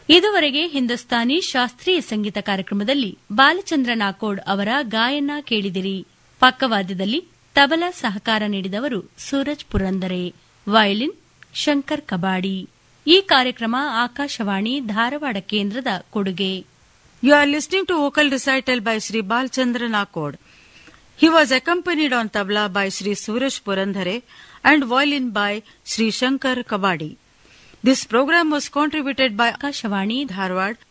ಇದುವರೆಗೆ ಹಿಂದೂಸ್ತಾನಿ ಶಾಸ್ತ್ರೀಯ ಸಂಗೀತ ಕಾರ್ಯಕ್ರಮದಲ್ಲಿ ಬಾಲಚಂದ್ರ ನಾಕೋಡ್ ಅವರ ಗಾಯನ ಕೇಳಿದಿರಿ ಪಕ್ಕವಾದ್ಯದಲ್ಲಿ ತಬಲಾ ಸಹಕಾರ ನೀಡಿದವರು ಸೂರಜ್ ಪುರಂದರೆ ವಯಲಿನ್ ಶಂಕರ್ ಕಬಾಡಿ ಈ ಕಾರ್ಯಕ್ರಮ ಆಕಾಶವಾಣಿ ಧಾರವಾಡ ಕೇಂದ್ರದ ಕೊಡುಗೆ You are listening to vocal recital by Sri Balchandra Nakod. He was accompanied on tabla by Sri Suraj Purandhare and violin by Sri Shankar Kabadi. This program was contributed by Akashvani Dharwad